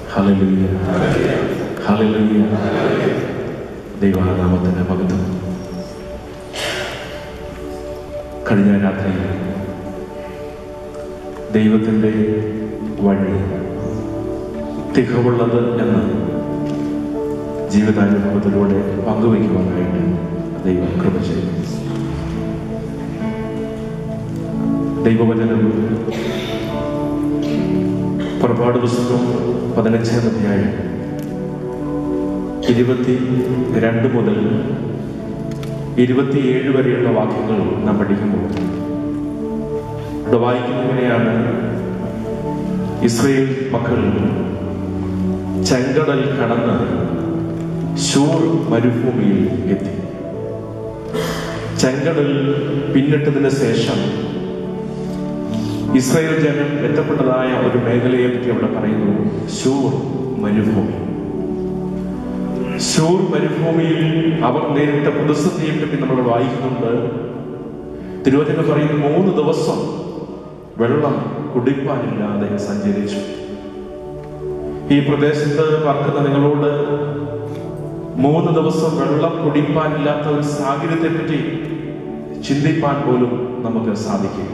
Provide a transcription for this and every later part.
Hallelujah hallelujah ദൈവനാമത്തിന്റെ മഹത്വം കഴിഞ്ഞ രാത്രി ദൈവത്തിൻ്റെ വഴി തികവുള്ളത് എന്ന് ജീവിതാനുഭവത്തിലൂടെ പങ്കുവയ്ക്കുവാനായിട്ട് ദൈവം കൃപ ചെയ്തു ദൈവവചനം പുറപ്പാട് പുസ്തകം പതിനഞ്ചാം അധ്യായം ഇരുപത്തി രണ്ട് മുതൽ ഇരുപത്തിയേഴ് വരെയുള്ള വാക്യങ്ങൾ നാം പഠിക്കുമ്പോൾ ഇവിടെ വായിക്കുന്നതിനെയാണ് ഇസ്രയേൽ മക്കൾ ചെങ്കടൽ കടന്ന് ശൂർ മരുഭൂമിയിൽ എത്തി ചെങ്കടൽ പിന്നിട്ടതിന് ശേഷം ഇസ്രായേൽ ജനം എത്തപ്പെട്ടതായ ഒരു മേഖലയെ പറ്റി അവിടെ പറയുന്നു ശൂർ മരുഭൂമി ശൂർ മരുഭൂമിയിൽ അവർ നേരിട്ട പ്രതിസന്ധിയെ പറ്റി നമ്മൾ വായിക്കുന്നുണ്ട് തിരുവചനം പറയുന്നു മൂന്ന് ദിവസം വെള്ളം കുടിപ്പാനില്ലാതെ സഞ്ചരിച്ചു ഈ പ്രദേശത്ത് പാർക്കുന്ന നിങ്ങളോട് മൂന്ന് ദിവസം വെള്ളം കുടിപ്പാനില്ലാത്ത ഒരു സാഹചര്യത്തെ പറ്റി ചിന്തിപ്പാൻ പോലും നമുക്ക് സാധിക്കില്ല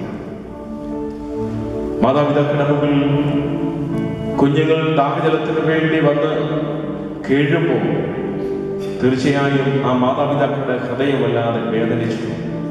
മാതാപിതാക്കളുടെ മുമ്പിൽ കുഞ്ഞുങ്ങൾ ദാഹജലത്തിന് വേണ്ടി വന്ന് കേഴുമ്പോൾ തീർച്ചയായും ആ മാതാപിതാക്കളുടെ ഹൃദയമല്ലാതെ വേദനിച്ചു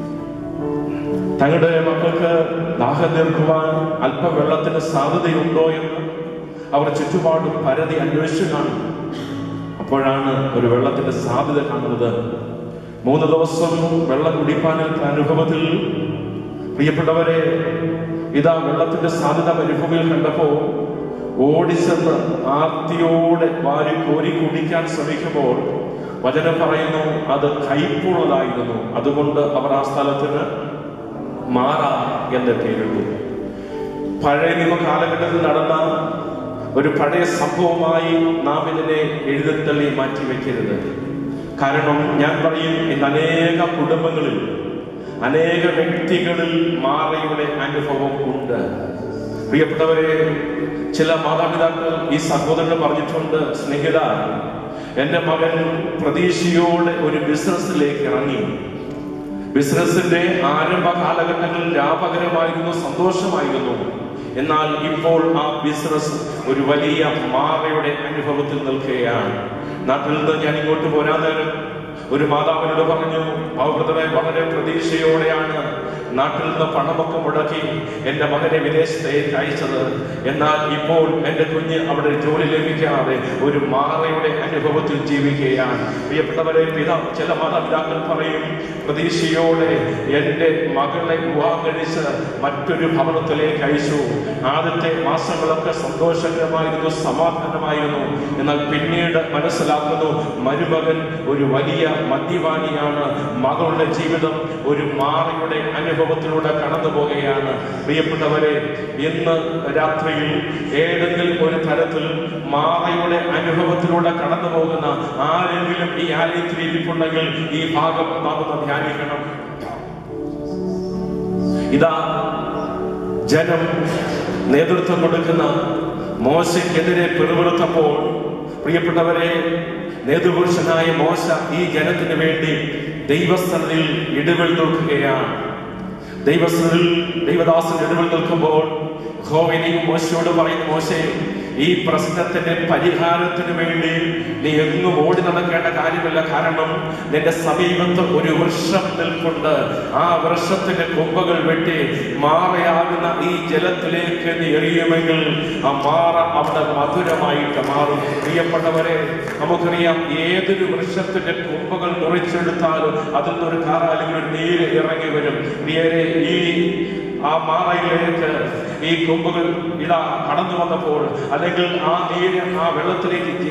തങ്ങളുടെ മക്കൾക്ക് ദാഹം തീർക്കുവാൻ അല്പം വെള്ളത്തിന് സാധ്യതയുണ്ടോ എന്ന് അവർ ചുറ്റുപാടും പരതി അന്വേഷിച്ചു കാണും അപ്പോഴാണ് ഒരു വെള്ളത്തിന്റെ സാധ്യത കാണുന്നത് മൂന്ന് ദിവസം വെള്ളം കുടിപ്പാനുള്ള അനുഭവത്തിൽ പ്രിയപ്പെട്ടവരെ ഇതാ വെള്ളത്തിന്റെ സാധ്യത മരുഭൂമിയിൽ കണ്ടപ്പോ ഓടിച്ചെന്ന് ആർത്തിയോടെ വാരി കോരി കുടിക്കാൻ ശ്രമിക്കുമ്പോൾ വചനം പറയുന്നു അത് കയ്പുള്ളതായിരുന്നു അതുകൊണ്ട് അവർ ആ സ്ഥലത്തിന് മാറ എന്ന് പേരിട്ടു പഴയ നിയമ കാലഘട്ടത്തിൽ നടന്ന ഒരു പഴയ സംഭവമായി നാം ഇതിനെ എഴുതത്തള്ളി മാറ്റി വെക്കരുത് കാരണം ഞാൻ പറയും ഇന്ന് അനേക കുടുംബങ്ങളിൽ അനേക വ്യക്തികളിൽ മാറയുടെ അനുഭവം ഉണ്ട് പ്രിയപ്പെട്ടവരെ ചില മാതാപിതാക്കൾ ഈ സഹോദരന് പറഞ്ഞിട്ടുണ്ട് സ്നേഹിത എന്റെ മകൻ പ്രതീക്ഷയോടെ ഒരു ബിസിനസ്സിലേക്ക് ഇറങ്ങി ബിസിനസിന്റെ ആരംഭ കാലഘട്ടങ്ങളിൽ ലാഭകരമായിരുന്നു സന്തോഷമായിരുന്നു എന്നാൽ ഇപ്പോൾ ആ ബിസിനസ് ഒരു വലിയ മാറയുടെ അനുഭവത്തിൽ നിൽക്കുകയാണ് നാട്ടിൽ നിന്ന് ഞാൻ ഇങ്ങോട്ട് പോരാൻ നേരം ഒരു മാതാവിനോട് പറഞ്ഞു അവൃതമെ വളരെ പ്രതീക്ഷയോടെയാണ് നാട്ടിൽ നിന്ന് പണമൊക്കെ മുടക്കി എന്റെ മകനെ വിദേശത്തേക്ക് അയച്ചത് എന്നാൽ ഇപ്പോൾ എന്റെ കുഞ്ഞ് അവിടെ ജോലി ലഭിക്കാതെ ഒരു മാറയുടെ അനുഭവത്തിൽ ജീവിക്കുകയാണ് പ്രിയപ്പെട്ടവരെ പിതാ ചില മാതാപിതാക്കൾ പറയും പ്രതീക്ഷയോടെ എന്റെ മകളെ വിവാഹം കഴിച്ച് മറ്റൊരു ഭവനത്തിലേക്ക് അയച്ചു ആദ്യത്തെ മാസങ്ങളൊക്കെ സന്തോഷകരമായിരുന്നു സമാധാനമായിരുന്നു എന്നാൽ പിന്നീട് മനസ്സിലാക്കുന്നു മരുമകൻ ഒരു വലിയ മദ്യപാനിയാണ് മകളുടെ ജീവിതം ഒരു മാറിയുടെ അനുഭവത്തിലൂടെ കടന്നു പോകുകയാണ് പ്രിയപ്പെട്ടവരെ ഇന്ന് രാത്രിയിൽ ഏതെങ്കിലും ഒരു തരത്തിൽ മാറയുടെ അനുഭവത്തിലൂടെ കടന്നു പോകുന്ന ആരെങ്കിലും ഈ ആലയത്തിൽ ഇരിപ്പുണ്ടെങ്കിൽ ഈ ഭാഗം നാം ഒന്ന് ധ്യാനിക്കണം ഇതാ ജനം നേതൃത്വം കൊടുക്കുന്ന മോശയ്ക്കെതിരെ പിറുപിറുത്തപ്പോൾ പ്രിയപ്പെട്ടവരെ നേതൃപുരുഷനായ മോശ ഈ ജനത്തിന് വേണ്ടി ദൈവസ്ഥനിൽ ഇടിവിൽ നിൽക്കുകയാണ് ദൈവസ്ഥനിൽ ദൈവദാസൻ ഇടിവിൽ നിൽക്കുമ്പോൾ ഹോവിനെയും മോശയോട് പറയുന്നു മോശെ ഈ പ്രശ്നത്തിന്റെ പരിഹാരത്തിന് വേണ്ടി നീ എങ്ങും ഓടി നടക്കേണ്ട കാര്യമില്ല കാരണം നിന്റെ സമീപത്ത് ഒരു വൃക്ഷം നിൽപ്പുണ്ട് ആ വൃക്ഷത്തിന്റെ കൊമ്പുകൾ വെട്ടി മാറയാകുന്ന ഈ ജലത്തിലേക്ക് നീ എറിയുമെങ്കിൽ ആ മാറ അവിടെ മധുരമായിട്ട് മാറും പ്രിയപ്പെട്ടവരെ നമുക്കറിയാം ഏതൊരു വൃക്ഷത്തിന്റെ കൊമ്പുകൾ മുറിച്ചെടുത്താലും അതിൽ നിന്നൊരു കാറ അല്ലെങ്കിൽ ഒരു നീര് ഇറങ്ങി വരും പ്രിയരെ ഈ ആ മാറയിലേക്ക് ഈ കൊമ്പുകൾ ഇതാ കടന്നു വന്നപ്പോൾ അല്ലെങ്കിൽ ആ നീര് ആ വെള്ളത്തിലേക്ക്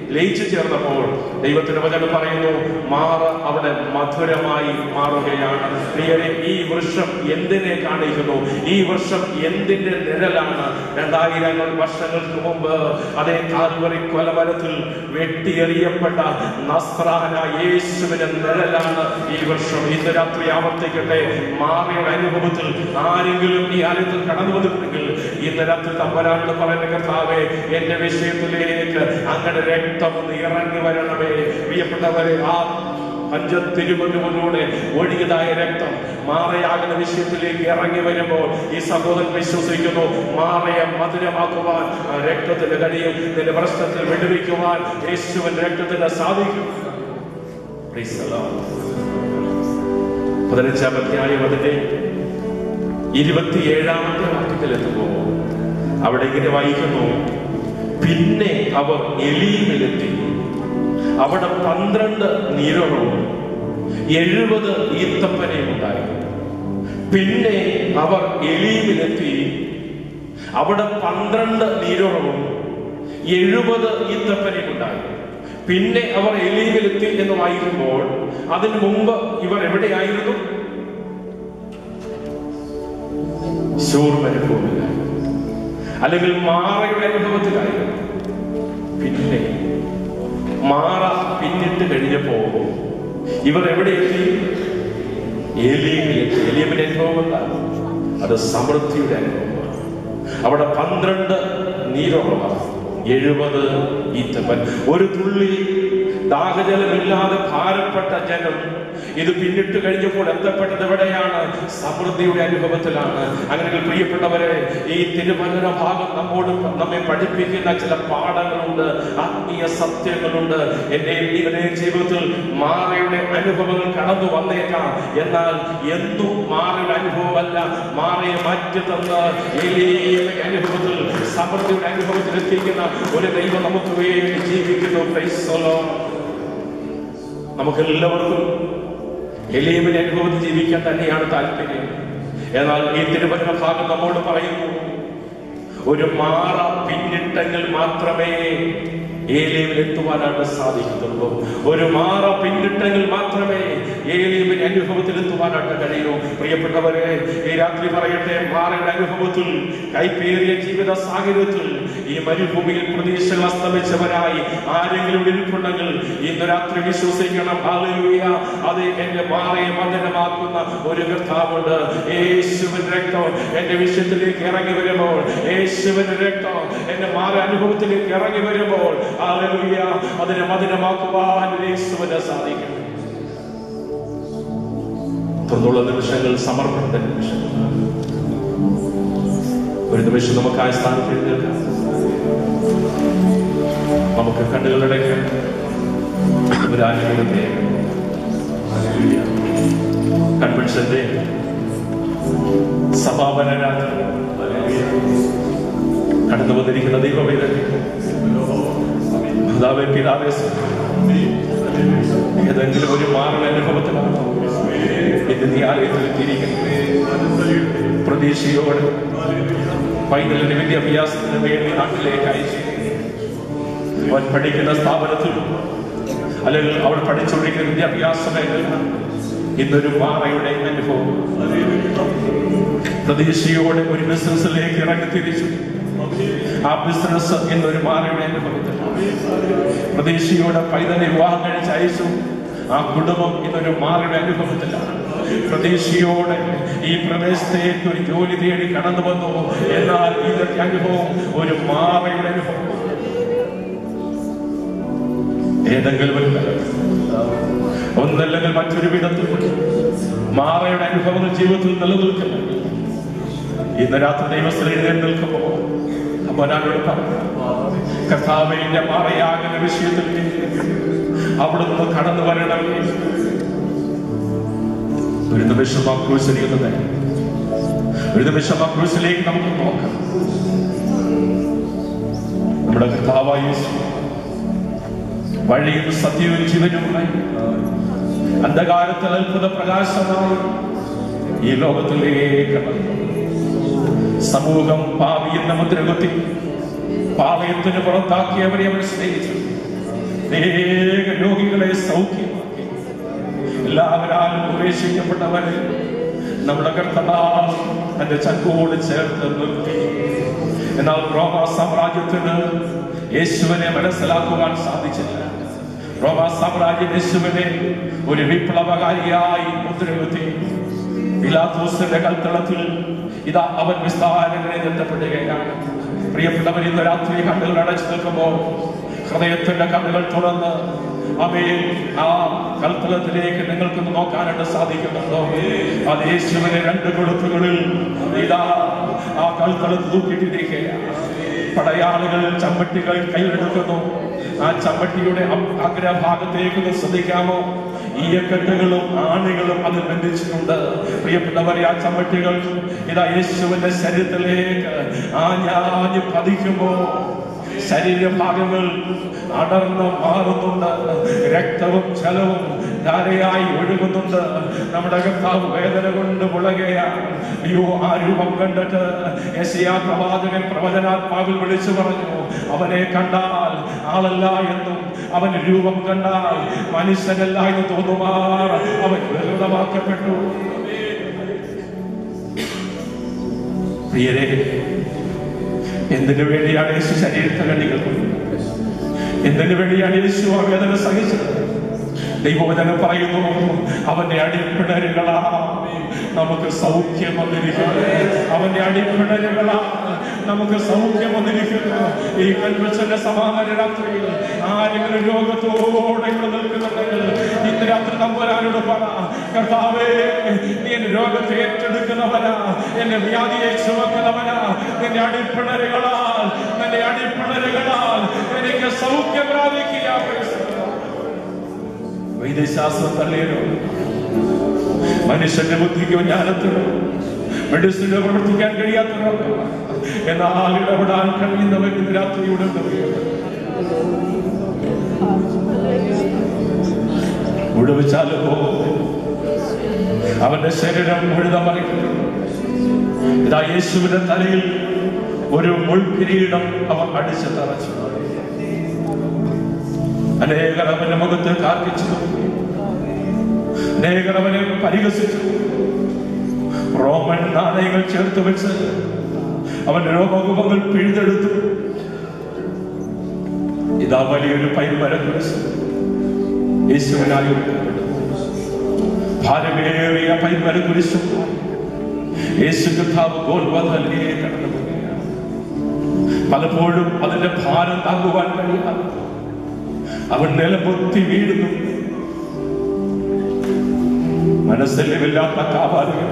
ലയിച്ചു ചേർന്നപ്പോൾ ദൈവത്തിന്റെ വചനം പറയുന്നു മാറ അവിടെ മധുരമായി മാറുകയാണ് പ്രിയരെ ഈ വൃക്ഷം എന്തിനെ കാണിക്കുന്നു ഈ വൃക്ഷം എന്തിന്റെ നിഴലാണ് രണ്ടായിരങ്ങൾ വർഷങ്ങൾക്ക് മുമ്പ് അതേ കാൽവറി കൊലമരത്തിൽ വെട്ടിയെറിയപ്പെട്ട നസ്രാന യേശുവിന്റെ നിഴലാണ് ഈ വൃക്ഷം ഇന്ന് രാത്രി ആവർത്തിക്കട്ടെ മാറിയുടെ അനുഭവത്തിൽ ആരെങ്കിലും ഈ ആലയത്തിൽ കടന്നു വന്നിട്ടുണ്ടെങ്കിൽ ഇന്ന് രാത്രി തമ്പരാനോട് പറയുന്ന കർത്താവേ എന്റെ വിഷയത്തിലേക്ക് അങ്ങനെ രക്തം ഒന്ന് ഇറങ്ങി വരണമേ പ്രിയപ്പെട്ടവരെ ആ പഞ്ചത്തിരുമുകളിലൂടെ ഒഴുകിയതായ രക്തം മാറയാകുന്ന വിഷയത്തിലേക്ക് ഇറങ്ങി വരുമ്പോൾ ഈ സഹോദരൻ വിശ്വസിക്കുന്നു മാറയെ മധുരമാക്കുവാൻ ആ രക്തത്തിന്റെ കഴിയും നിന്റെ പ്രശ്നത്തിൽ വെടിവെക്കുവാൻ യേശുവിന്റെ രക്തത്തിന് സാധിക്കും Praise the Lord. പതിനഞ്ചാം അധ്യായം അതിന്റെ ഇരുപത്തിയേഴാമത്തെ വാക്യത്തിൽ എത്തുമ്പോൾ അവിടെ ഇങ്ങനെ വായിക്കുന്നു പിന്നെ അവർ എലീമിലെത്തി അവിടെ പന്ത്രണ്ട് നീരവും എഴുപത് ഈത്തപ്പനയും ഉണ്ടായി പിന്നെ അവർ എലീമിലെത്തി അവിടെ പന്ത്രണ്ട് നീരുറവും എഴുപത് ഈത്തപ്പനയും ഉണ്ടായി പിന്നെ അവർ എലീമിലെത്തി എന്ന് വായിക്കുമ്പോൾ അതിനു മുമ്പ് ഇവർ എവിടെയായിരുന്നു ശൂർമനുഭവമില്ലായിരുന്നു അല്ലെങ്കിൽ മാറയുടെ അനുഭവത്തിലായിരുന്നു പിന്നെ മാറ പിന്നിട്ട് കഴിഞ്ഞപ്പോ ഇവർ എവിടെ എത്തി ഏലീമിലെത്തി ഏലീമിന്റെ അനുഭവമല്ല അത് സമൃദ്ധിയുടെ അനുഭവമാണ് അവിടെ പന്ത്രണ്ട് നീരുറവാണ് എഴുപത് ഈത്തപ്പൻ ഒരു തുള്ളി ദാഹജലമില്ലാതെ ഭാരപ്പെട്ട ജനം ഇത് പിന്നിട്ട് കഴിഞ്ഞപ്പോൾ എത്തപ്പെട്ടത് എവിടെയാണ് സമൃദ്ധിയുടെ അനുഭവത്തിലാണ് അങ്ങനെ പ്രിയപ്പെട്ടവരെ ഈ തിരുവനന്തപുര ഭാഗം നമ്മോട് നമ്മെ പഠിപ്പിക്കുന്ന ചില പാഠങ്ങളുണ്ട് ആത്മീയ സത്യങ്ങളുണ്ട് എന്റെ ഇവരുടെ ജീവിതത്തിൽ മാറയുടെ അനുഭവങ്ങൾ കടന്നു വന്നേക്കാം എന്നാൽ എന്നും മാറയുടെ അനുഭവമല്ല മാറയെ മാറ്റി തന്ന് എലീയുടെ അനുഭവത്തിൽ സമൃദ്ധിയുടെ അനുഭവത്തിൽ എത്തിക്കുന്ന ഒരു ദൈവം നമുക്ക് വേണ്ടി ജീവിക്കുന്നു Praise the Lord. നമുക്ക് എല്ലാവർക്കും എലീമിന്റെ അനുഭവത്തിൽ ജീവിക്കാൻ തന്നെയാണ് താല്പര്യം എന്നാൽ ഈ തിരുവചന ഭാഗം നമ്മോട് പറയുന്നു ഒരു മാറ പിന്നിട്ടെങ്കിൽ മാത്രമേ ഏലിയമിൽ എത്തുവാനായിട്ട് സാധിക്കത്തുള്ളൂ ഒരു മാറ പിന്നിട്ടെങ്കിൽ മാത്രമേ ഏലിയമിന്റെ അനുഭവത്തിൽ എത്തുവാനായിട്ട് കഴിയൂ പ്രിയപ്പെട്ടവരെ ഈ രാത്രി പറയട്ടെ മാറയുടെ അനുഭവത്തിൽ കൈപ്പേറിയ ജീവിത സാഹചര്യത്തിൽ ഈ മരുഭൂമിയിൽ പ്രതീക്ഷകൾ അസ്തമിച്ചവരായി ആരെങ്കിലും ഇരിപ്പുണ്ടെങ്കിൽ ഇന്ന് രാത്രി വിശ്വസിക്കണം ഹല്ലേലൂയ അത് എന്റെ മാറയെ മന്ദനമാക്കുന്ന ഒരു കർത്താവുണ്ട് യേശുവിൻ രക്തം എന്റെ വിഷയത്തിലേക്ക് ഇറങ്ങി വരുമ്പോൾ യേശുവിന്റെ രക്തം എന്റെ മാറ അനുഭവത്തിലേക്ക് ഇറങ്ങി വരുമ്പോൾ ഹല്ലേലൂയ അതിനെ മന്ദനമാക്കുവാൻ യേശുവിന് സാധിക്കും തുടർന്നുള്ള നിമിഷങ്ങൾ സമർപ്പണത്തിന്റെ നിമിഷങ്ങളാണ് ഒരു നിമിഷം നമുക്ക് ആ സ്ഥാനത്ത് എഴുന്നേൽക്കാം നമുക്ക് കണ്ണുകളുടെ ഒരു ആനുകൂല്യത്തെ കൺവെൻഷന്റെ സമാപന രാത്രി കടന്നു വന്നിരിക്കുന്ന ദൈവവേദന മാതാവേ പിതാവേ ഏതെങ്കിലും ഒരു മാറുന്ന അനുഭവത്തിലാണ് ഇന്ന് നീ ആലയത്തിൽ എത്തിയിരിക്കുന്നത് പ്രതീക്ഷയോടെ പൈതലിന്റെ വിദ്യാഭ്യാസത്തിന് വേണ്ടി നാട്ടിലേക്ക് അയച്ചു അവൻ പഠിക്കുന്ന സ്ഥാപനത്തിൽ അല്ലെങ്കിൽ അവൾ പഠിച്ചുകൊണ്ടിരിക്കുന്ന വിദ്യാഭ്യാസ മേഖല ഇന്നൊരു മാറയുടെ അനുഭവം പ്രതീക്ഷയോടെ ഒരു ബിസിനസ്സിലേക്ക് ഇറങ്ങി തിരിച്ചു ആ ബിസിനസ് ഇന്നൊരു മാറയുടെ അനുഭവത്തിൽ പ്രതീക്ഷയോടെ പൈതനെ വിവാഹം കഴിച്ച് അയച്ചു ആ കുടുംബം ഇന്നൊരു മാറയുടെ അനുഭവത്തിലാണ് പ്രതീക്ഷയോടെ ഈ പ്രദേശത്തേക്ക് ഒരു ജോലി തേടി കടന്നു വന്നു എന്നാൽ ഇന്നത്തെ അനുഭവം ഒരു മാറയുടെ അനുഭവം ഏതെങ്കിലും ഒരു തലത്തിൽ ഒന്നല്ലെങ്കിൽ മറ്റൊരു വിധത്തിൽ മാറയുടെ അനുഭവങ്ങൾ ജീവിതത്തിൽ നിലനിൽക്കുന്നു ഇന്ന് രാത്രി ദൈവസ്ഥ എഴുന്നേൽക്കുമ്പോൾ അവനോട് പറഞ്ഞു കർത്താവിന്റെ മാറയാകുന്ന വിഷയത്തിൽ അവിടുന്ന് കടന്നു വരണമേ ഒരു നിമിഷം ആ ക്രൂശിലിരുന്നത് ഒരു നിമിഷം ആ ക്രൂശിലേക്ക് നമുക്ക് നോക്കാം നമ്മുടെ കർത്താവായ യേശു വഴിയും സത്യവും ജീവനുമായി അന്ധകാരത്തിൽ അത്ഭുത പ്രകാശമായി ഈ ലോകത്തിലേക്ക് വന്നു സമൂഹം പാവിയെന്ന മുദ്ര കുത്തി പാളയത്തിന് പുറത്താക്കിയവരെ അവൻ സ്നേഹിച്ചു അനേക രോഗികളെ സൗഖ്യമാക്കി എല്ലാവരാലും ഉപേക്ഷിക്കപ്പെട്ടവരെ നമ്മുടെ കർത്താവ് തന്റെ ചങ്കോട് ചേർത്ത് നിർത്തി എന്നാൽ റോമ സാമ്രാജ്യത്തിന് യേശുവിനെ മനസ്സിലാക്കുവാൻ സാധിച്ചില്ല റോമ സാമ്രാജ്യം യേശുവിനെ ഒരു വിപ്ലവകാരിയായി മുദ്രകുത്തി പിലാത്തോസിന്റെ കൽത്തളത്തിൽ ഇതാ അവൻ വിസ്താരങ്ങളെ എത്തപ്പെടുകയാണ് പ്രിയപ്പെട്ടവർ ഇന്ന് രാത്രി കണ്ണുകൾ അടച്ചു നിൽക്കുമ്പോൾ ഹൃദയത്തിന്റെ കണ്ണുകൾ തുറന്ന് അവയെ ആ കൽത്തലത്തിലേക്ക് നിങ്ങൾക്കൊന്ന് നോക്കാനായിട്ട് സാധിക്കുന്നുണ്ടോ അത് യേശുവിനെ രണ്ട് കൊടുത്തുകളിൽ ഇതാ ആ കൽത്തലത്ത് തൂക്കിയിട്ടിരിക്കുകയാണ് പടയാളികൾ ചമ്മട്ടികൾ കയ്യിലെടുക്കുന്നു ആ ചമ്മട്ടിയുടെ അ- അഗ്രഭാഗത്തേക്ക് ഒന്ന് ശ്രദ്ധിക്കാമോ ഈയക്കെട്ടുകളും ആണികളും അതിൽ ബന്ധിച്ചിട്ടുണ്ട് പ്രിയപ്പെട്ടവരെ ആ ചമ്മട്ടികൾ ഇതാ യേശുവിന്റെ ശരീരത്തിലേക്ക് ആഞ്ഞാഞ്ഞ് പതിക്കുമ്പോ ശരീരഭാഗങ്ങൾ അടർന്ന് മാറുന്നുണ്ട് രക്തവും ജലവും ധാരയായി ഒഴുകുന്നുണ്ട് നമ്മുടെ കർത്താവ് വേദന കൊണ്ട് മുളകയാണ് അയ്യോ ആ രൂപം കണ്ടിട്ട് യശയാ പ്രവാചകൻ പ്രവചനാത്മാവിൽ വിളിച്ചു പറഞ്ഞു അവനെ കണ്ടാൽ ആളല്ല എന്നും അവൻ രൂപം കണ്ടാൽ മനുഷ്യനല്ല എന്ന് തോന്നുമാർ അവൻ വികൃതമാക്കപ്പെട്ടു പ്രിയരെ എന്തിനു വേണ്ടിയാണ് യേശു ശരീരത്തെ കണ്ണികൾ എന്തിനു വേണ്ടിയാണ് യേശു ആ വേദന സഹിച്ചത് ദൈവവചനം പറയുന്നു അവന്റെ അടിപ്പിണരുകളാ നമുക്ക് സൗഖ്യം വന്നിരിക്കുന്നു അവന്റെ അടിപ്പിണരുകളാ നമുക്ക് സൗഖ്യം വന്നിരിക്കുന്നു ഈ കൺവെൻഷന്റെ സമാധാന രാത്രിയിൽ ആരെങ്കിലും രോഗത്തോടെ ഇവിടെ നിൽക്കുന്നുണ്ടെങ്കിൽ ഇന്ന് രാത്രി തമ്പുരാനോട് പറ കർത്താവേ നീ എന്റെ രോഗത്തെ ഏറ്റെടുക്കുന്നവനാ എന്റെ വ്യാധിയെ ചുമക്കുന്നവനാ നിന്റെ അടിപ്പിണരുകളാൽ നിന്റെ അടിപ്പിണരുകളാൽ എനിക്ക് സൗഖ്യം പ്രാപിക്കുക Praise the Lord. വൈദ്യശാസ്ത്രം തള്ളിയല്ലോ മനുഷ്യന്റെ ബുദ്ധിക്കോ ജ്ഞാനത്തിനോ മെഡിസിനോ പ്രവർത്തിക്കാൻ കഴിയാത്തവരോ എന്നാൽ ഇടപെടാൻ കഴിയുന്നവൻ ഇന്ന് രാത്രിയുടെ മുഴുവിച്ചാലോ അവന്റെ ശരീരം മുഴുതമറിക്കുന്നു ഇതാ യേശുവിന്റെ തലയിൽ ഒരു മുൾക്കിരീടം അവൻ അടിച്ചു തറച്ചു അനേകർ അവന്റെ മുഖത്ത് കാർക്കിച്ചു അനേകർ അവനെ പരിഹസിച്ചു റോമൻ നാണയങ്ങൾ ചേർത്ത് വെച്ച് അവന്റെ രോമകുമങ്ങൾ പിഴുതെടുത്തു ഇതാ വലിയൊരു പൈമര കുരിശ് യേശുവിനായി ഒരുക്കപ്പെട്ടു ഭാരമേറിയ പൈമര കുരിശും യേശു കർത്താവ് ഗോൽവധലിയെ കടന്നു പോവുകയാണ്. പലപ്പോഴും അതിന്റെ ഭാരം താങ്ങുവാൻ കഴിയാതെ അവൻ നിലപൊത്തി വീഴുന്നു മനസ്സിലില്ലാത്ത കാപാലുകൾ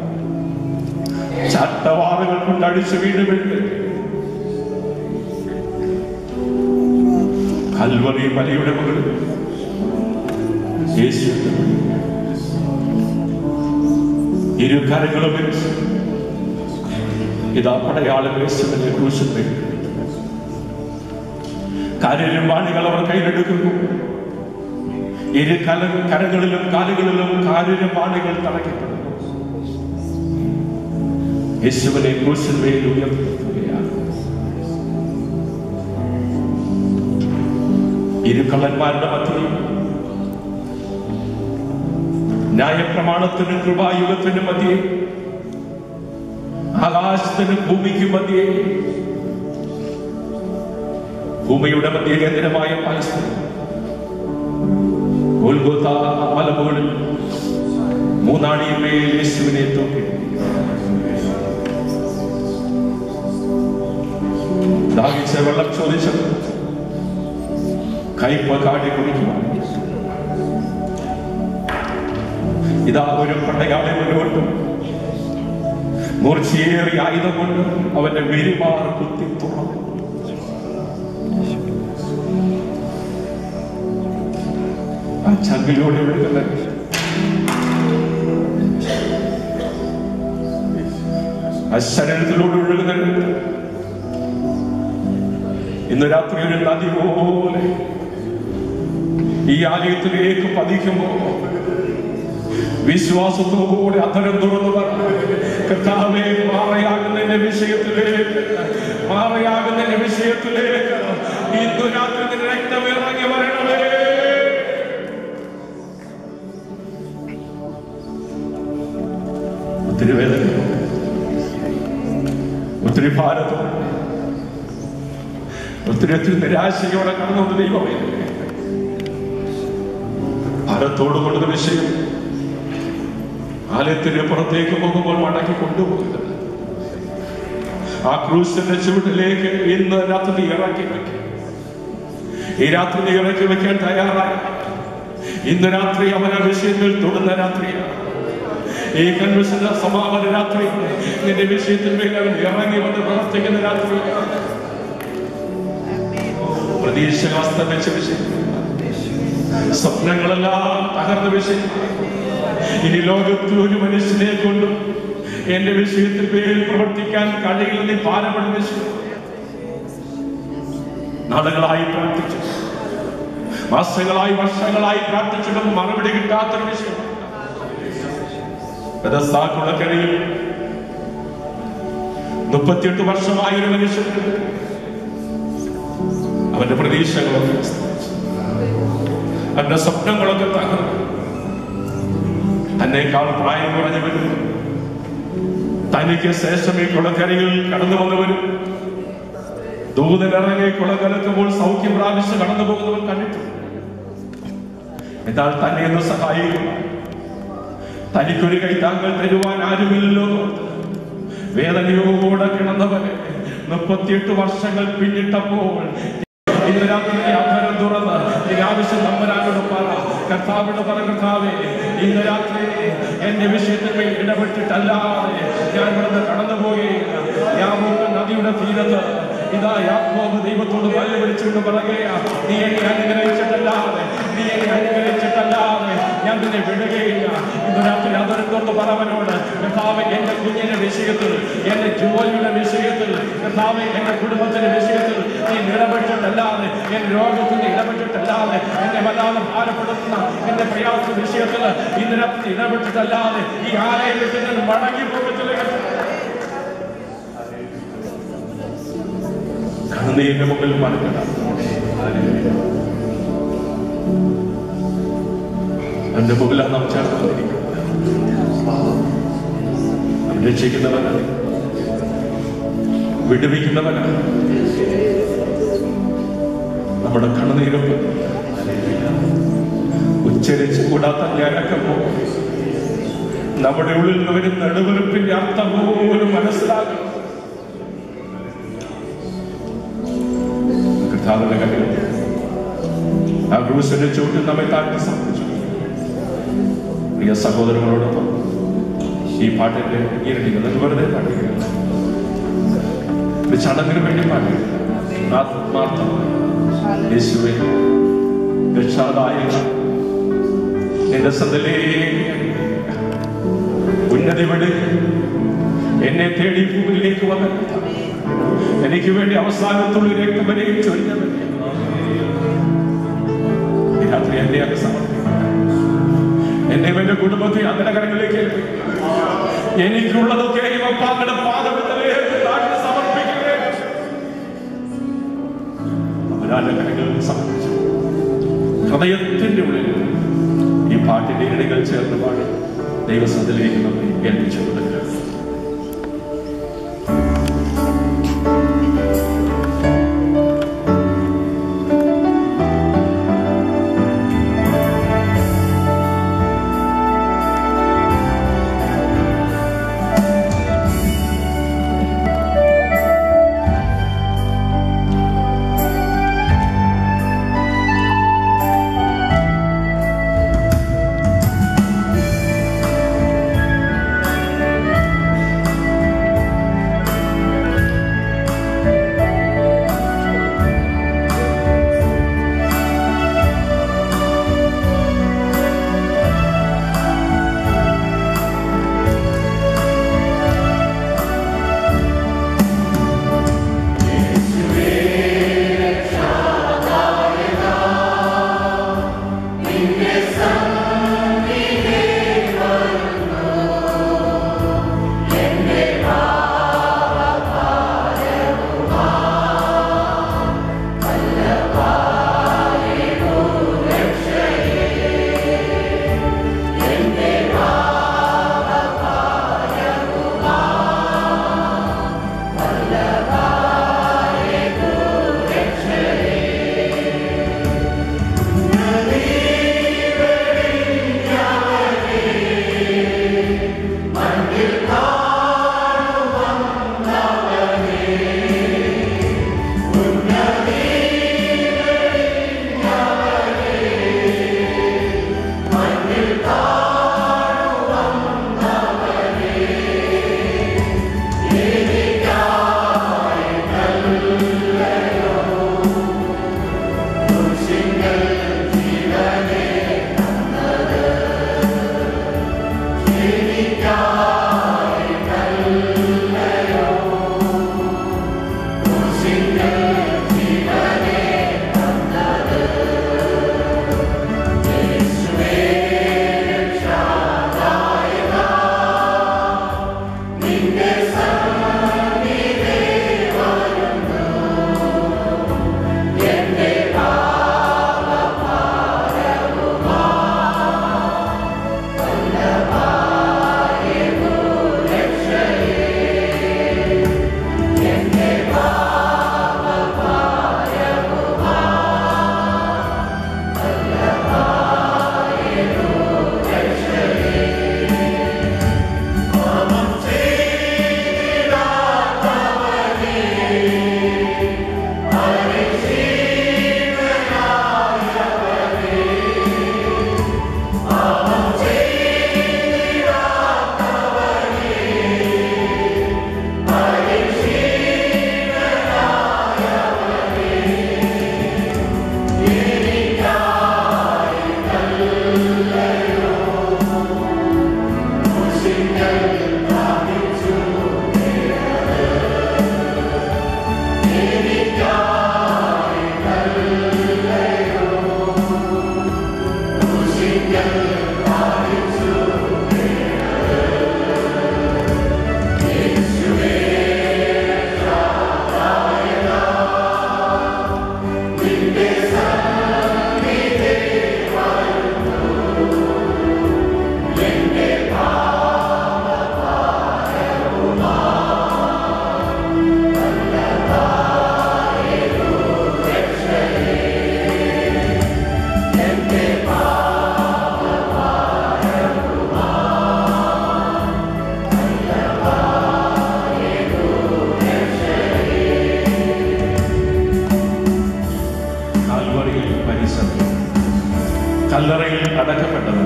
ചട്ടവാറുകൾ കൊണ്ട് അടിച്ചു വീടുമെങ്കിൽ കൽവറി മലയുടെ മുകളിൽ യേശു ഇരു കരങ്ങളും വെച്ച് ഇതാ പടയാളം യേശുവിനെ ക്രൂശിൽ കാലിലും വാണികൾ അവർ കയ്യിലെടുക്കുന്നു ഇരു കല കരകളിലും കാലുകളിലും കാലിലും വാണികൾ തറയ്ക്കപ്പെടുന്നു യേശുവിനെ ക്രൂശിൽ മേൽ ഉയർത്തുകയാണ് ഇരു കള്ളന്മാരുടെ മധ്യയിൽ ന്യായപ്രമാണത്തിനും കൃപായുഗത്തിനും മധ്യേ ആകാശത്തിനും ഭൂമിക്കും മധ്യേ ഭൂമിയുടെ മധ്യ കേന്ദ്രമായ പലസ്തീൻ ഗോൽഗോത്ത മലമുകളിൽ മൂന്നാണിയമേൽ യേശുവിനെ തൂക്കി ദാഹിച്ച വെള്ളം ചോദിച്ചു കയ്പ കാടി കുടിക്കുവാൻ ഇതാ ഒരു പട്ടയാളെ മുന്നോട്ട് മൂർച്ചയേറിയ ആയുധം കൊണ്ട് അവന്റെ വെരിമാർ കുത്തി തുറന്നു ആ ചങ്കിലൂടെ ഒഴുകുന്ന ആ ശരീരത്തിലൂടെ ഒഴുകുന്ന രക്തം. ഇന്ന് രാത്രി ഒരു നദി പോലെ ഈ ആലയത്തിലേക്ക് പതിക്കുമ്പോ വിശ്വാസത്തോടെ അത്തരം തുറന്നു പറഞ്ഞു കർത്താവെ മാറയാകുന്നതിന്റെ വിഷയത്തിലേക്ക് മാറയാകുന്നതിന്റെ വിഷയത്തിലേക്ക് ഇന്ന് രാത്രി നിന്റെ രക്തം ഇറങ്ങി വരണമേ ഒത്തിരി ഒത്തിരി നിരാശയോടെ കടന്നു വന്ന ദൈവമേ ഭാരത്തോട് കൊണ്ടത് വിഷയം ആലയത്തിന് പുറത്തേക്ക് പോകുമ്പോൾ മടക്കി കൊണ്ടുപോകുന്നത് ആ ക്രൂസിന്റെ ചുവട്ടിലേക്ക് ഇന്ന് രാത്രി ഇറക്കി വെക്കും ഈ രാത്രി നീ ഇറക്കി വെക്കാൻ തയ്യാറായി ഇന്ന് രാത്രി അവൻ ആ വിഷയത്തിൽ തൊടുന്ന രാത്രിയാണ് ഈ കൺവെൻഷന്റെ സമാപന രാത്രി നിന്റെ വിഷയത്തിൽ മേൽ അവൻ ഇറങ്ങി വന്ന് പ്രവർത്തിക്കുന്ന രാത്രി പ്രതീക്ഷ അസ്തമിച്ച വിഷയം സ്വപ്നങ്ങളെല്ലാം തകർന്ന വിഷയം ഇനി ലോകത്തിൽ ഒരു മനുഷ്യനെ കൊണ്ടും എന്റെ വിഷയത്തിൽ പേരിൽ പ്രവർത്തിക്കാൻ കഴിയില്ലെന്ന് ഭാരപ്പെടുന്ന വിഷയം നാളുകളായി പ്രാർത്ഥിച്ചു മാസങ്ങളായി വർഷങ്ങളായി പ്രാർത്ഥിച്ചിട്ടും മറുപടി കിട്ടാത്തൊരു വിഷയം കുളക്കരയിൽ മുപ്പത്തിയെട്ട് വർഷമായ ഒരു മനുഷ്യൻ അവന്റെ പ്രതീക്ഷകളൊക്കെ അസ്തമിച്ചു. അവന്റെ സ്വപ്നങ്ങളൊക്കെ തകർന്നു തന്നേക്കാൾ പ്രായം കുറഞ്ഞവരും തനിക്ക് ശേഷം ഈ കുളക്കരയിൽ കടന്നു വന്നവരും ദൂതനിറങ്ങി കുളകലക്കുമ്പോൾ സൗഖ്യം പ്രാപിച്ച് കടന്നു പോകുന്നവർ കണ്ടിട്ടുണ്ട് എന്നാൽ തന്നെ ഒന്ന് സഹായിക്കും തനിക്കൊരു കൈത്താങ്കൾ തരുവാൻ ആരുമില്ലല്ലോ വേദനയോടെ കിടന്നവന് മുപ്പത്തിയെട്ട് വർഷങ്ങൾ പിന്നിട്ടപ്പോൾ ഇന്ന് രാത്രി നീ അധരം തുറന്ന് നീ ആവശ്യം നമ്പരാനോട് പറ കർത്താവിനോട് പറ കർത്താവേ ഇന്ന് രാത്രി എന്റെ വിഷയത്തിൽ മേൽ ഇടപെട്ടിട്ടല്ലാതെ ഞാൻ ഇവിടുന്ന് കടന്നു പോകുകയില്ല യാമൂക്ക് നദിയുടെ തീരത്ത് ഇതാ യാക്കോബ് ദൈവത്തോട് വല്ല വിളിച്ചുകൊണ്ട് പറയുകയാ നീ എന്നെ അനുഗ്രഹിച്ചിട്ടല്ലാതെ നീ എന്നെ അനുഗ്രഹിച്ചിട്ടല്ലാതെ ഞാൻ നിന്നെ വിടുകയില്ല ഇന്ന് രാത്രി അതൊരുത്തോട്ട് പറവനോട് കർത്താവ് എന്റെ കുഞ്ഞിന്റെ വിഷയത്തിൽ എന്റെ ജോലിയുടെ വിഷയത്തിൽ കർത്താവ് എന്റെ കുടുംബത്തിന്റെ വിഷയത്തിൽ നീ ഇടപെട്ടിട്ടല്ലാതെ എന്റെ രോഗത്തിന് ഇടപെട്ടിട്ടല്ലാതെ എന്നെ വല്ലാതെ ഭാരപ്പെടുത്തുന്ന എന്റെ പ്രയാസ വിഷയത്തിൽ ഇന്ന് രാത്രി ഇടപെട്ടിട്ടല്ലാതെ ഈ ആലയം വിട്ട് ഞാൻ മടങ്ങി പോകത്തില്ല കണ്ണുനീരിന്റെ മുമ്പിൽ മടങ്ങണം എന്റെ മുമ്പിലാണ് നാം ചേർന്ന് വന്നിരിക്കുന്നത് അവൻ രക്ഷിക്കുന്നവനാണ് വിടുവിക്കുന്നവനാണ് നമ്മുടെ കണ്ണുനീരപ്പ് ഉച്ചരിച്ച് കൂടാത്ത ഞരക്കപ്പോ നമ്മുടെ ഉള്ളിൽ നിന്ന് വരുന്ന നെടുവെറുപ്പിന്റെ അർത്ഥം പോലും മനസ്സിലാകണം കർത്താവിന്റെ കണ്ണിൽ ആ ക്രൂസിന്റെ ചുവട്ടിൽ നമ്മെ താഴ്ത്തി സമർപ്പിച്ചു പ്രിയ സഹോദരങ്ങളോടൊപ്പം ഈ പാട്ടിന്റെ ഈരടികൾ അത് വെറുതെ പാടുകയാണ് ഒരു ചടങ്ങിന് വേണ്ടി പാടുക ആത്മാർത്ഥമായി യേശുവേ രക്ഷാദായ നിന്റെ സന്തലേ ഉന്നതി വിട് എന്നെ തേടി ഭൂമിയിലേക്ക് വന്ന എനിക്ക് വേണ്ടി അവസാനത്തുള്ള രക്തം വരെയും ചൊരിഞ്ഞത് ഈ രാത്രി എന്നെ അങ്ങ് സമർപ്പിക്കുന്നു എന്നെ എന്റെ കുടുംബത്തെ അങ്ങനെ കരങ്ങളിലേക്ക് ഏൽപ്പിക്കുന്നു. എനിക്കുള്ളതൊക്കെ ഇവപ്പാങ്ങളുടെ പാദത്തിലേക്ക് താഴ്ത്തി സമർപ്പിക്കുകയും അവരാന്റെ കരങ്ങളിൽ സമർപ്പിച്ചു ഹൃദയത്തിന്റെ ഉള്ളിൽ ഈ പാട്ടിന്റെ ഇരടികൾ ചേർന്ന് പാടി ദൈവസത്തിലേക്ക് നമ്മെ ഏൽപ്പിച്ചു കൊടുക്കുക യേശുവേ കാൽവറിയിൽ പരിശ്രമം കല്ലറയിൽ അടക്കപ്പെട്ടവൻ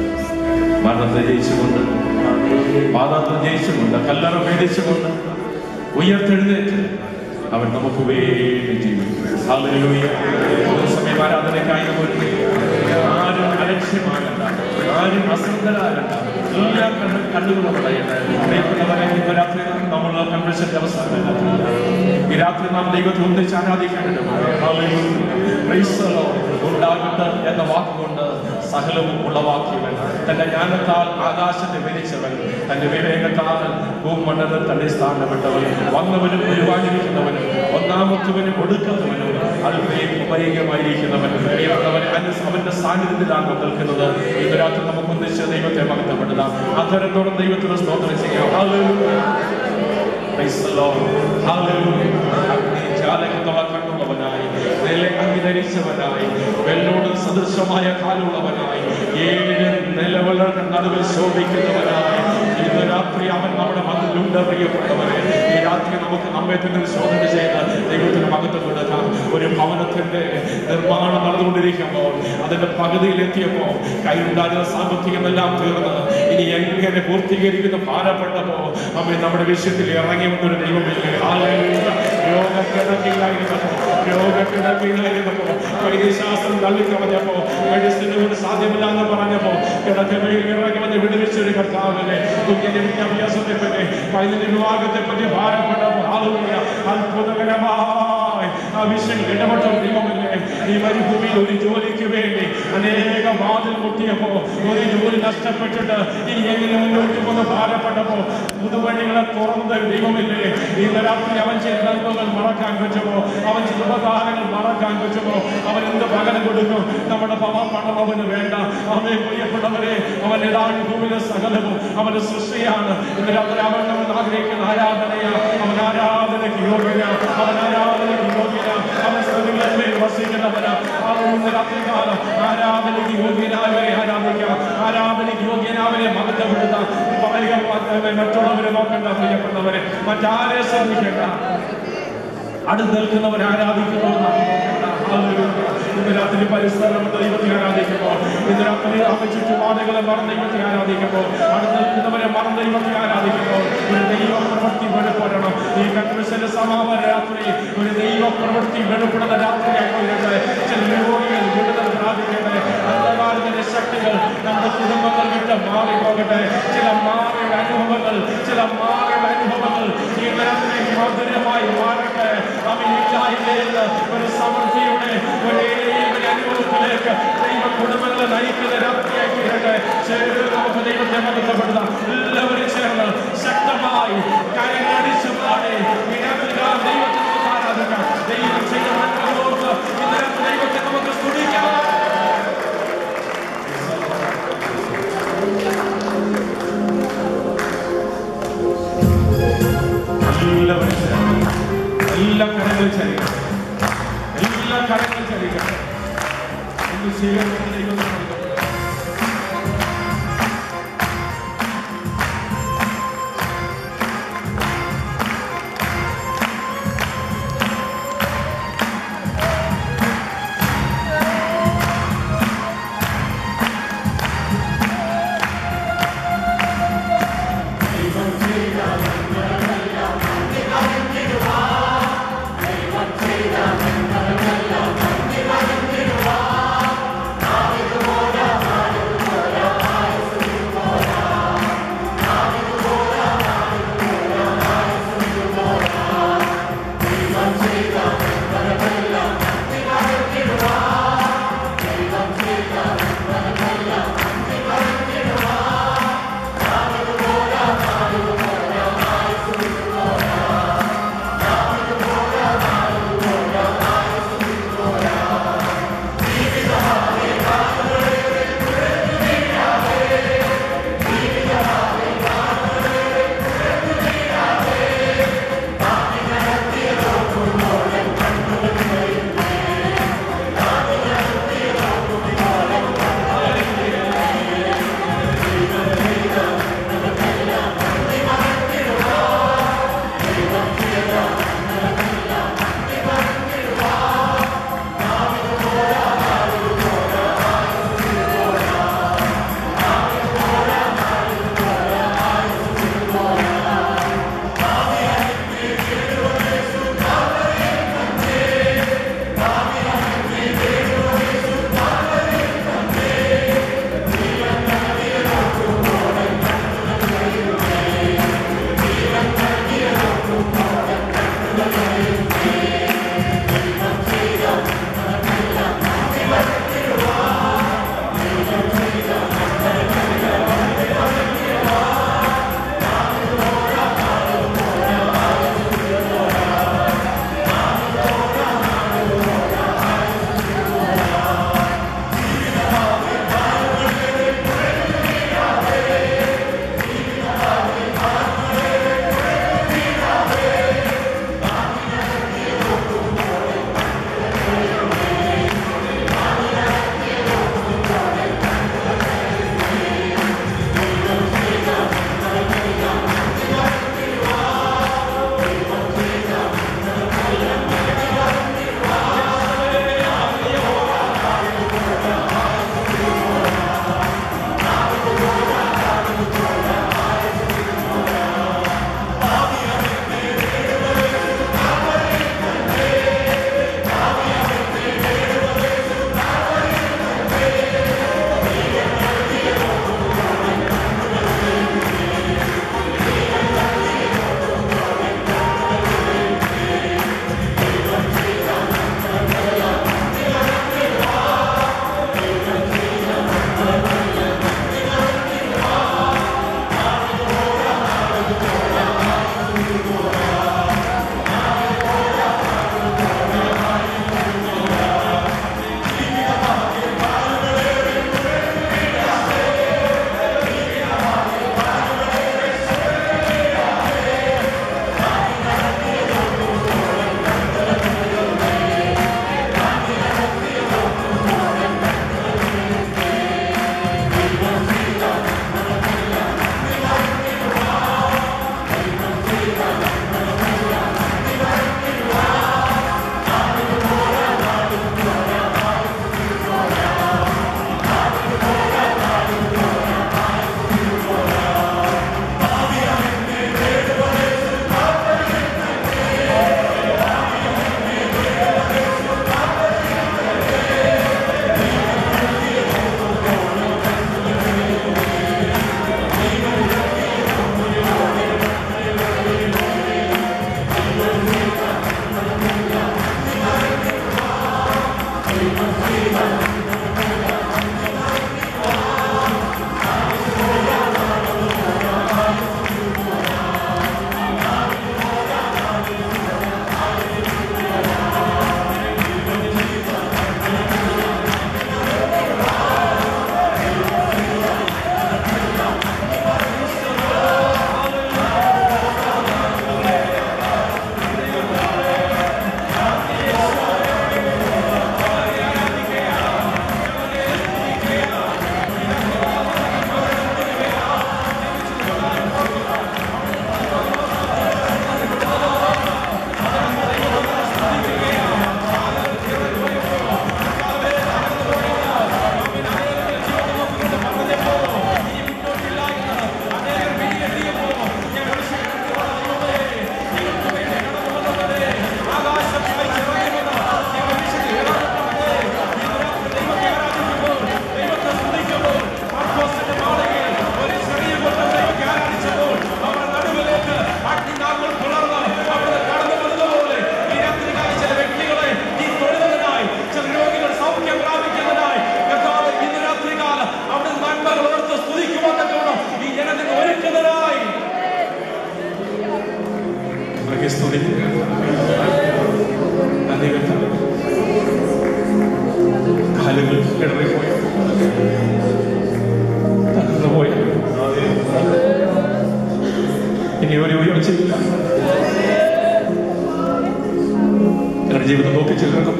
മരണത്തെ ജയിച്ചുകൊണ്ട് പാതാത്തെ ജയിച്ചുകൊണ്ട് കല്ലറ മേടിച്ചുകൊണ്ട് ഉയർത്തെഴുന്നേറ്റ് അവൻ നമുക്ക് വേണ്ടി ജീവിക്കും ഹല്ലേലൂയ. ഒരു സമയം ആരാധനയ്ക്കായി നമ്മൾ ഒരുങ്ങുകയാണ്. ആരും അലക്ഷ്യമാകണ്ട ആരും അശ്രദ്ധരാകണ്ട എല്ലാ കണ്ണു കണ്ണുകളും അടയട്ടെ പ്രിയപ്പെട്ടവരെ ഇന്ന് രാത്രി നമ്മൾ കൺവെൻഷന്റെ അവസാനം ഈ രാത്രി നാം ദൈവത്തെ ഒന്നിച്ച് ആരാധിക്കേണ്ടതുണ്ട് Hallelujah. Praise the Lord. ഉണ്ടാകട്ടെ എന്ന വാക്കുകൊണ്ട് സകലവും ഉളവാക്കിയവൻ തന്റെ ജ്ഞാനത്താൽ ആകാശത്തെ വിരിച്ചവൻ തന്റെ വിവേകത്താൽ ഭൂമണ്ഡലം തന്നെ സ്ഥാനപ്പെട്ടവൻ വന്നവനും ഒരുവാനിരിക്കുന്നവനും ഒന്നാമത്തവനും ഒടുക്കുന്നവനും അല്പയും ഉപയോഗമായിരിക്കുന്നവൻ പ്രിയപ്പെട്ടവൻ അന്ന് അവന്റെ സാന്നിധ്യത്തിലാണ് നിൽക്കുന്നത് ഇന്ന് രാത്രി നമുക്ക് ഒന്നിച്ച് ദൈവത്തെ മഹത്വപ്പെടുത്താം അത്തരത്തോളം ദൈവത്തിന് സ്തോത്രം ചെയ്യാം Hallelujah. Praise the Lord. Hallelujah. അഗ്നി ജാലകത്തോളം കണ്ണുള്ളവനായി നില അങ്കി ധരിച്ചവനായി വെള്ളോട് സദൃശമായ കാലുള്ളവനായി ഏഴ് നിലവളുടെ നടുവിൽ ശോഭിക്കുന്നവനായി ഇന്ന് രാത്രി അവൻ നമ്മുടെ മതിലുണ്ട് പ്രിയപ്പെട്ടവരെ ഈ രാത്രി നമുക്ക് നമ്മെ തന്നെ ശോധന ചെയ്ത് ദൈവത്തിന് മകത്വം കൊടുക്കാം ഒരു ഭവനത്തിന്റെ നിർമ്മാണം നടന്നുകൊണ്ടിരിക്കുമ്പോൾ അതിന്റെ പകുതിയിൽ എത്തിയപ്പോൾ കയ്യിലുണ്ടായിരുന്ന സാമ്പത്തികമെല്ലാം തീർന്ന് ഇനി എങ്ങനെ പൂർത്തീകരിക്കുന്ന ഭാരപ്പെട്ടപ്പോ അവൻ നമ്മുടെ വിഷയത്തിൽ ഇറങ്ങി വന്നൊരു ദൈവമില്ലേ ഹാലേലൂയ. രോഗക്കിടക്കിലായിരുന്നപ്പോ രോഗക്കിടക്കിലായിരുന്നപ്പോ വൈദ്യശാസ്ത്രം തള്ളിക്കളഞ്ഞപ്പോ മെഡിസിന് കൊണ്ട് സാധ്യമല്ല എന്ന് പറഞ്ഞപ്പോ കിടക്കമേൽ ഇറങ്ങി വന്ന് വിടുവിച്ചൊരു കർത്താവിനെ കുഞ്ഞിന്റെ വിദ്യാഭ്യാസത്തെ പറ്റി പൈതൃക വിവാഹത്തെ പറ്റി ഭാരപ്പെട്ടപ്പോ ഹാലേലൂയ. അത്ഭുതകരമായി ആ വിഷയം ഇടപെട്ട ഒരു ദൈവമല്ലേ ഈ മരുഭൂമിയിൽ ഒരു ജോലിക്ക് വേണ്ടി അനേക വാതിൽ മുട്ടിയപ്പോ ഒരു ജോലി നഷ്ടപ്പെട്ടിട്ട് ഇനി എങ്ങനെ മുന്നോട്ട് പോകുന്ന ഭാരപ്പെട്ടപ്പോ പുതുവഴികളെ തുറന്ന ഒരു ദൈവമില്ലേ ഇന്ന് രാത്രി അവൻ ചെയ്ത നന്മകൾ മറക്കാൻ പറ്റുമോ അവൻ ചെയ്ത ഉപകാരങ്ങൾ മറക്കാൻ പറ്റുമോ അവൻ എന്ത് പകരം കൊടുക്കും നമ്മുടെ പവ പണം അവന് വേണ്ട അവനെ പ്രിയപ്പെട്ടവരെ അവൻ ഇടാൻ ഭൂമിയിലെ സകലവും അവന്റെ സൃഷ്ടിയാണ് ഇന്ന് രാത്രി അവൻ നമ്മൾ ആഗ്രഹിക്കുന്ന ആരാധനയാ അവൻ ആരാധനയ്ക്ക് യോഗ്യന അവൻ ആരാധനയ്ക്ക് യോഗ്യന അവൻ സ്ത്രീകളിൽ വസിക്കുന്നവനാ അവൻ ഇന്ന് രാത്രികാലം ആരാധനയ്ക്ക് യോഗ്യനായവരെ ആരാധിക്കാം ആരാധനയ്ക്ക് യോഗ്യനായവരെ മഹത്വപ്പെടുത്താം പറയുക മാത്രമേ മറ്റുള്ളവരെ നോക്കണ്ട പ്രിയപ്പെട്ടവരെ മറ്റാരെ ശ്രദ്ധിക്കേണ്ട അടുത്ത് നിൽക്കുന്നവരെ ആരാധിക്കുന്നു ഇന്ന് രാത്രി പരിസരം ദൈവത്തെ ആരാധിക്കുമ്പോൾ ഇന്ന് രാത്രി അവൻ ചുറ്റുപാടുകളെ മറന്ന് ദൈവത്തെ ആരാധിക്കുമ്പോൾ അടുത്ത് നിൽക്കുന്നവരെ മറന്ന് ദൈവത്തെ ആരാധിക്കുമ്പോൾ ഒരു ദൈവ പ്രവൃത്തി വെളിപ്പെടണം ഈ കൺവെൻഷന്റെ സമാപന രാത്രി ഒരു ദൈവ പ്രവൃത്തി വെളിപ്പെടുന്ന രാത്രിയായിട്ട് ചില രോഗികൾ വിടുതൽ പ്രാപിക്കട്ടെ അന്ധകാരത്തിന്റെ ശക്തികൾ നമ്മുടെ കുടുംബങ്ങൾ വിട്ട് മാറിപ്പോകട്ടെ ചില മാറിയ അനുഭവങ്ങൾ ചില മാറിയ അനുഭവങ്ങൾ ഈ രാത്രി മധുരമായി മാറട്ടെ അവനില്ലായ്മയിൽ ഒരു സമൃദ്ധിയുടെ ഒരു ഒരു അനുഭവത്തിലേക്ക് ദൈവ കുടുംബങ്ങളെ നയിക്കുന്ന രാത്രിയായി തീരട്ടെ ചേർന്ന് നമുക്ക് ദൈവത്തെ മഹത്വപ്പെടുത്താം എല്ലാവരും ചേർന്ന് ശക്തമായി കരങ്ങളടിച്ചു പാടി ഈ രാത്രി നാം ദൈവത്തെ നമുക്ക് ആരാധിക്കാം ദൈവം ചെയ്ത നന്മകളോട് ഇന്ന് രാത്രി ദൈവത്തെ നമുക്ക് സ്തുതിക്കാം എല്ലാവരും ചേർന്ന് എല്ലാ കരങ്ങളും ചലിക്കട്ടെ എല്ലാ കരങ്ങളും ചലിക്കട്ടെ ഒന്ന് സ്വീകരിക്കുന്ന ദൈവത്തെ മഹത്വപ്പെടുത്താം. Thank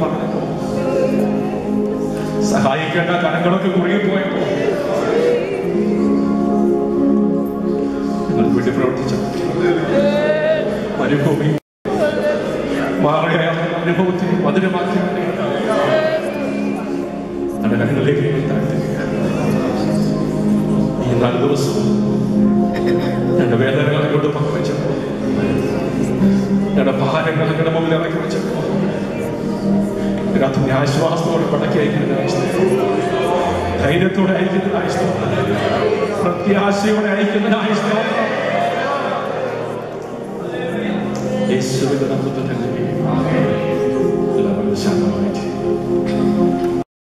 പറഞ്ഞപ്പോ സഹായിക്കേണ്ട കരങ്ങളൊക്കെ കുറുകിപ്പോയപ്പോ നിങ്ങൾക്ക് വേണ്ടി പ്രവർത്തിച്ച മരുഭൂമി മാറിയ അനുഭവത്തെ മധുരമാക്കി നമ്മുടെ കരങ്ങളിലേക്ക് ഞങ്ങൾ താഴ്ത്തുകയാണ് ഈ നാല് ദിവസം എന്റെ വേദനകളെ കൊണ്ട് പങ്കുവെച്ചപ്പോ എന്റെ ഭാരങ്ങൾ അങ്ങയുടെ മുമ്പിൽ ഇറക്കി വെച്ചപ്പോ അതിനകത്ത് ആശ്വാസത്തോടെ പടക്കി അയക്കുന്നതിനായി സ്തോത്രം. ധൈര്യത്തോടെ അയക്കുന്നതിനായി സ്തോത്രം. പ്രത്യാശയോടെ അയക്കുന്നതിനായി സ്തോത്രം.